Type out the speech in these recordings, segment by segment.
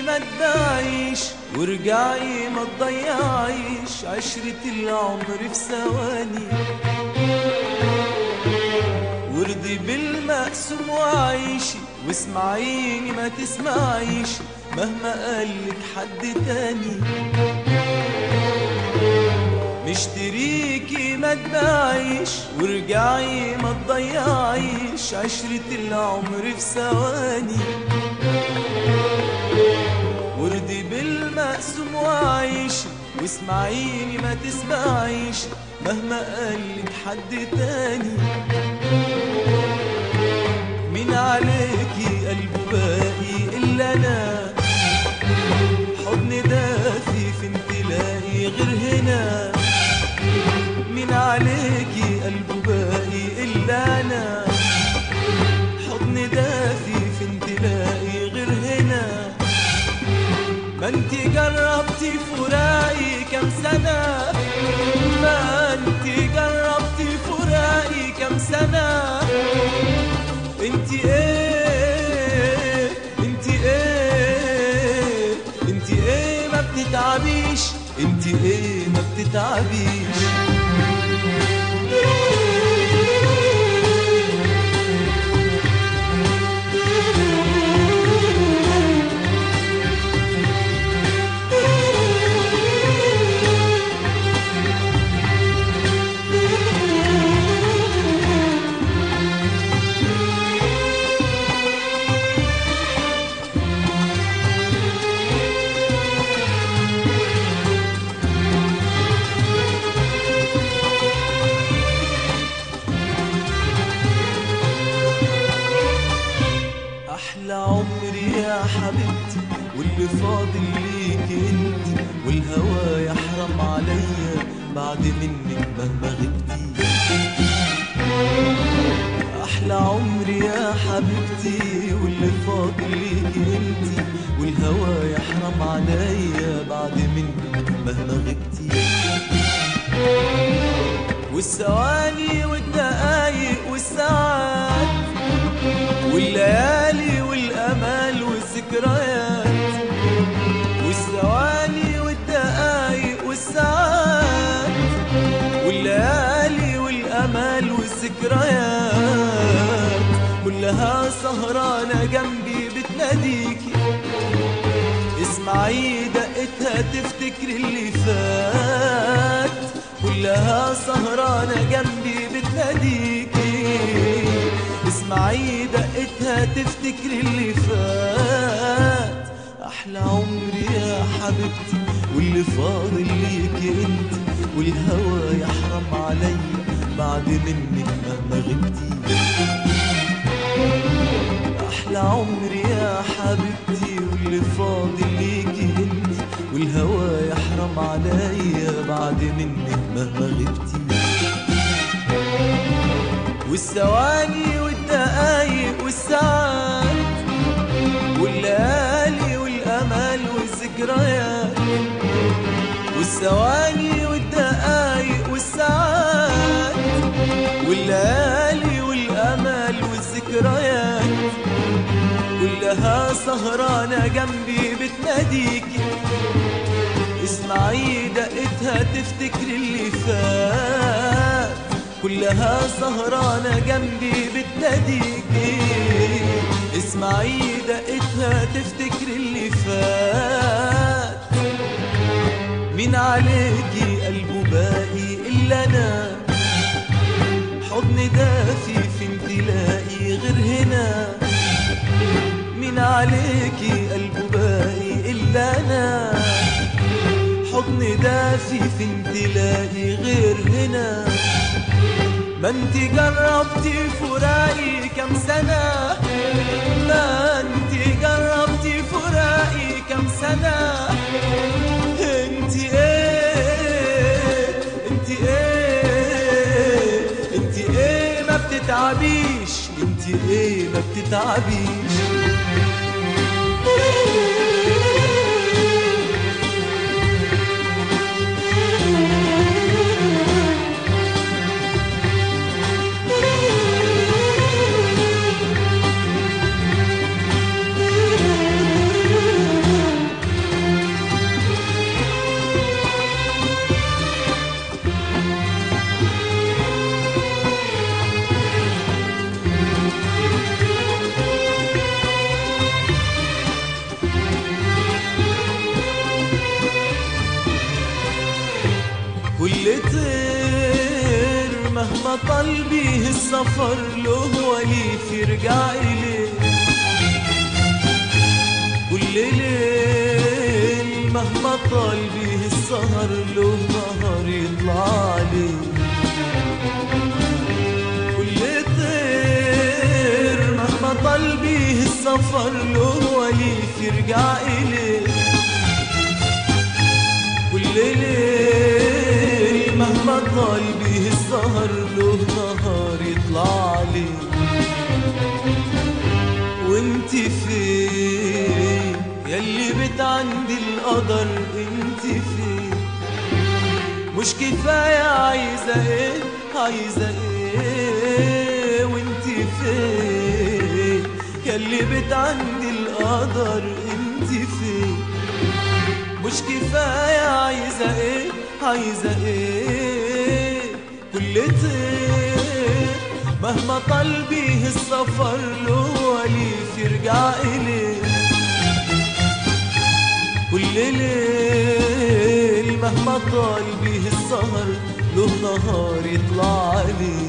ما تباعيش وارجعي ما تضيعيش عشرة العمر في ثواني وارضي بالمقسوم وعيشي واسمعيني ما تسمعيش مهما قالك حد تاني مشتريكي ما تباعيش وارجعي ما تضيعيش عشرة العمر في ثواني وردي بالمقسوم وعيشي واسمعيني ما تسمعيش مهما قالك حد تاني مين عليكي قلبه باقي إلا أنا حضن دافي فين تلاقي غير هنا مين عليكي قلبه باقي إلا أنا حضن دافي فين تلاقي غير هنا ما انت جربتي فراقي كام سنة ما انت جربتي فراقي كام سنة انت ايه انت ايه انت ايه ما بتتعبيش انت ايه ما بتتعبيش احلى عمري يا حبيبتي واللي فاضل ليك انت والهوى يحرم عليا بعد منك مهما غبتي احلى عمري يا حبيبتي واللي فاضل ليك انت والهوى يحرم عليا بعد منك مهما غبتي والثواني والدقايق والساعات والليالي والامال والذكريات والثواني والدقايق والساعات والليالي والامال والذكريات كلها سهرانه جنبي بتناديكي اسمعي دقتها تفتكر اللي فات كلها سهرانة جنبي بتناديكي اسمعي دقتها تفتكر اللي فات أحلى عمري يا حبيبتي واللي فاضل ليك انت والهوى يحرم عليا بعد منك مهما غبتي أحلى عمري يا حبيبتي واللي فاضل ليكي انت والهوى يحرم عليا بعد منك مهما غبتي والثواني والدقايق والساعات والليالي والامال والذكريات والثواني والدقايق والساعات والليالي والامال والذكريات كلها سهرانة جنبي بتناديكي اسمعي دقتها تفتكر اللي فات كلها سهرانة جنبي بتناديكي اسمعي دقتها تفتكر اللي فات مين عليكي قلبه باقي إلا أنا حضن دافي فين تلاقي غير هنا مين عليكي قلبه باقي إلا أنا حضن دافي فين تلاقي غير هنا ما انت جربتي فراقي كام سنة ما انت جربتي فراقي كام سنة انت ايه انت ايه انت ايه ما بتتعبيش انت ايه ما بتتعبيش كل طير مهما طال بيه السفر له وليف يرجع إليه كل ليل مهما طال بيه السهر له نهار يطلع عليه كل طير مهما طال بيه السفر له وليف يرجع إليه كل ليل مهما طال بيه السهر له نهار يطلع عليه وانت فين يلي بتعندي القدر انت فين مش كفاية عايزة ايه عايزة ايه وانت فين يلي بتعندي القدر انت فين مش كفاية عايزة ايه عايزة ايه كل طير مهما طال بيه السفر له وليف يرجع إليه كل ليل مهما طال بيه السهر له نهار يطلع عليه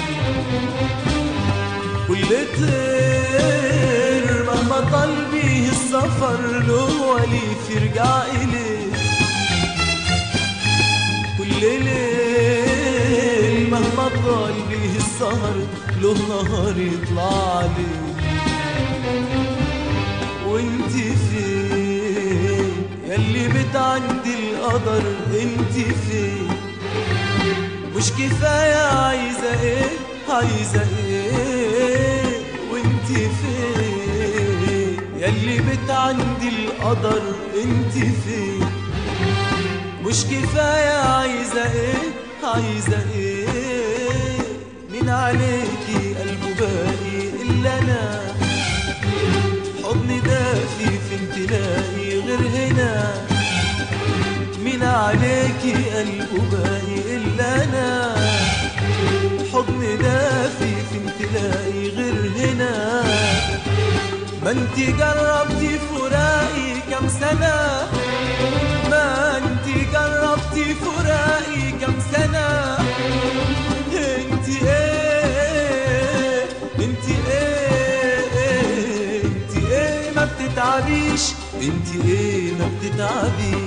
كل طير مهما طال بيه السفر له وليف يرجع إليه كل ليل مهما طال بيه السهر له نهار يطلع عليه وانت فين يلي بتعندي القدر انت فين مش كفاية عايزة ايه عايزة ايه وانت فين يلي بتعندي القدر انت فين مش كفاية عايزة ايه عايزة ايه من عليكي قلبه باقي الا انا حضن دافي فين تلاقي غير هنا من عليكي قلبه باقي الا انا حضن دافي فين تلاقي غير هنا ما انت جربتي فراقي كم سنة ما انت جربتي فراقي كم سنة انت ايه انت ايه انت ايه ما بتتعبيش انت ايه ما بتتعبيش